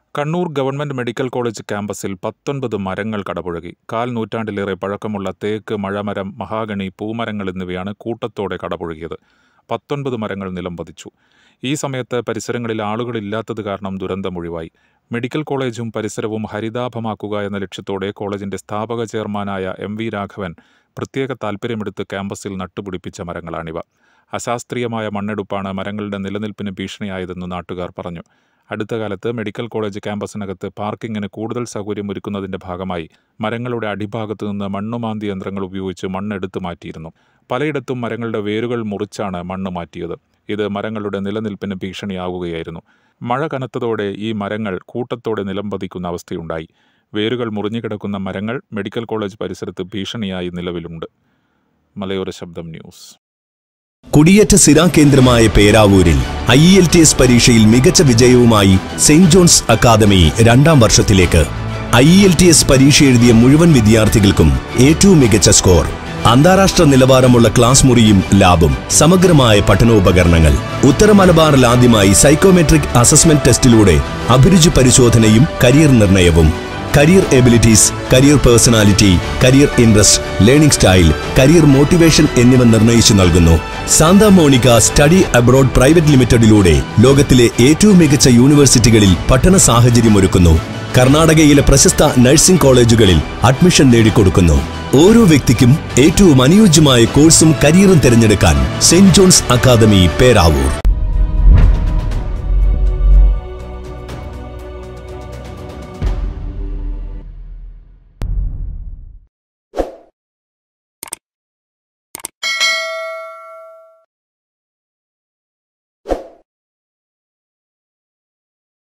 Kannur government medical college ക്യാമ്പസിൽ പത്തൊൻപത് മരങ്ങൾ കടപുഴകി കാൽ നൂറ്റാണ്ടിലേറെ പഴക്കമുള്ള തേക്ക് മഴമരം മഹാഗണി പൂമരങ്ങൾ എന്നിവയാണ് കൂട്ടത്തോടെ കടപുഴകിയത് പത്തൊൻപത് മരങ്ങൾ നിലംപതിച്ചു ഈ സമയത്ത് പരിസരങ്ങളിൽ ആളുകളില്ലാത്തത് കാരണം ദുരന്തമൊഴിവായി മെഡിക്കൽ കോളേജും പരിസരവും ഹരിതാഭമാക്കുക എന്ന ലക്ഷ്യത്തോടെ കോളേജിന്റെ സ്ഥാപക ചെയർമാനായ എം വി രാഘവൻ പ്രത്യേക താൽപ്പര്യമെടുത്ത് ക്യാമ്പസിൽ നട്ടുപിടിപ്പിച്ച മരങ്ങളാണിവ അശാസ്ത്രീയമായ മണ്ണെടുപ്പാണ് മരങ്ങളുടെ നിലനിൽപ്പിന് ഭീഷണിയായതെന്ന് നാട്ടുകാർ പറഞ്ഞു അടുത്ത കാലത്ത് മെഡിക്കൽ കോളേജ് ക്യാമ്പസിനകത്ത് പാർക്കിങ്ങിന് കൂടുതൽ സൗകര്യമൊരുക്കുന്നതിന്റെ ഭാഗമായി മരങ്ങളുടെ അടിഭാഗത്തു നിന്ന് മണ്ണുമാന്തി യന്ത്രങ്ങൾ ഉപയോഗിച്ച് മണ്ണെടുത്തു മാറ്റിയിരുന്നു പലയിടത്തും മരങ്ങളുടെ വേരുകൾ മുറിച്ചാണ് മണ്ണ് മാറ്റിയത് ഇത് മരങ്ങളുടെ നിലനിൽപ്പിന് ഭീഷണിയാവുകയായിരുന്നു മഴ കനത്തതോടെ ഈ മരങ്ങൾ കൂട്ടത്തോടെ നിലംപതിക്കുന്ന അവസ്ഥയുണ്ടായി വേരുകൾ മുറിഞ്ഞുകിടക്കുന്ന മരങ്ങൾ മെഡിക്കൽ കോളേജ് പരിസരത്ത് ഭീഷണിയായി നിലവിലുണ്ട് മലയോര ശബ്ദം ന്യൂസ് കുടിയേറ്റ സിരാ കേന്ദ്രമായ പേരാവൂരിൽ ഐ എൽ ടി എസ് പരീക്ഷയിൽ മികച്ച വിജയവുമായി സെന്റ് ജോൺസ് അക്കാദമി രണ്ടാം വർഷത്തിലേക്ക് ഐ എൽ ടി എസ് പരീക്ഷ എഴുതിയ മുഴുവൻ വിദ്യാർത്ഥികൾക്കും ഏറ്റവും മികച്ച സ്കോർ അന്താരാഷ്ട്ര നിലവാരമുള്ള ക്ലാസ് മുറിയും ലാബും സമഗ്രമായ പഠനോപകരണങ്ങൾ ഉത്തര മലബാറിൽ ആദ്യമായി സൈക്കോമെട്രിക് അസസ്മെന്റ് ടെസ്റ്റിലൂടെ അഭിരുചി പരിശോധനയും കരിയർ നിർണയവും career abilities career personality career interest learning style career motivation എന്നിവ നിർണ്ണയിച്ചു നൽകുന്നു Santa Monica study abroad private ലിമിറ്റഡിലൂടെ ലോകത്തിലെ ഏറ്റവും മികച്ച യൂണിവേഴ്സിറ്റികളിൽ പഠന സാഹചര്യമൊരുക്കുന്നു കർണാടകയിലെ പ്രശസ്ത നഴ്സിംഗ് കോളേജുകളിൽ അഡ്മിഷൻ നേടിക്കൊടുക്കുന്നു ഓരോ വ്യക്തിക്കും ഏറ്റവും അനുയോജ്യമായ കോഴ്സും കരിയറും തിരഞ്ഞെടുക്കാൻ സെന്റ് ജോൺസ് അക്കാദമി പേരാവൂർ